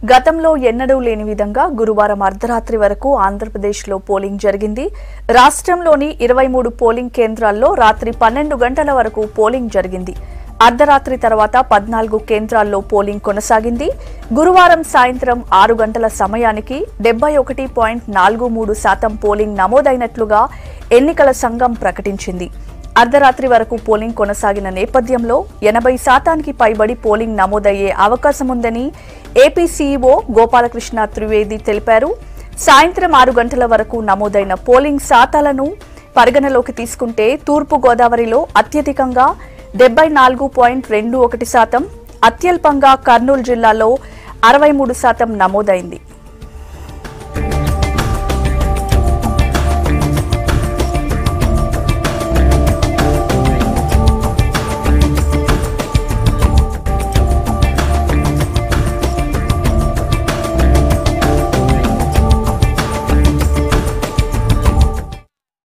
గతంలో ఎన్నడూ లేని విధంగా గురువారం అర్ధరాత్రి వరకు ఆంధ్రప్రదేశ్లో పోలింగ్ జరిగింది రాష్ట్రంలోని ఇరవై మూడు పోలింగ్ కేంద్రాల్లో రాత్రి పన్నెండు గంటల వరకు పోలింగ్ జరిగింది అర్ధరాత్రి తర్వాత పద్నాలుగు కేంద్రాల్లో పోలింగ్ కొనసాగింది గురువారం సాయంత్రం ఆరు గంటల సమయానికి డెబ్బై ఒకటి పాయింట్ నాలుగు మూడు శాతం పోలింగ్ నమోదైనట్లుగా ఎన్నికల సంఘం ప్రకటించింది అర్ధరాత్రి వరకు పోలింగ్ కొనసాగిన నేపథ్యంలో ఎనభై శాతానికి పైబడి పోలింగ్ నమోదయ్యే అవకాశముందని ఏపీ సీఈఓ గోపాలకృష్ణ త్రివేది తెలిపారు సాయంత్రం ఆరు గంటల వరకు నమోదైన పోలింగ్ శాతాలను పరిగణలోకి తీసుకుంటే తూర్పు గోదావరిలో అత్యధికంగా డెబ్బై నాలుగు పాయింట్ రెండు ఒకటి శాతం అత్యల్పంగా కర్నూలు జిల్లాలో అరవై మూడు శాతం నమోదైంది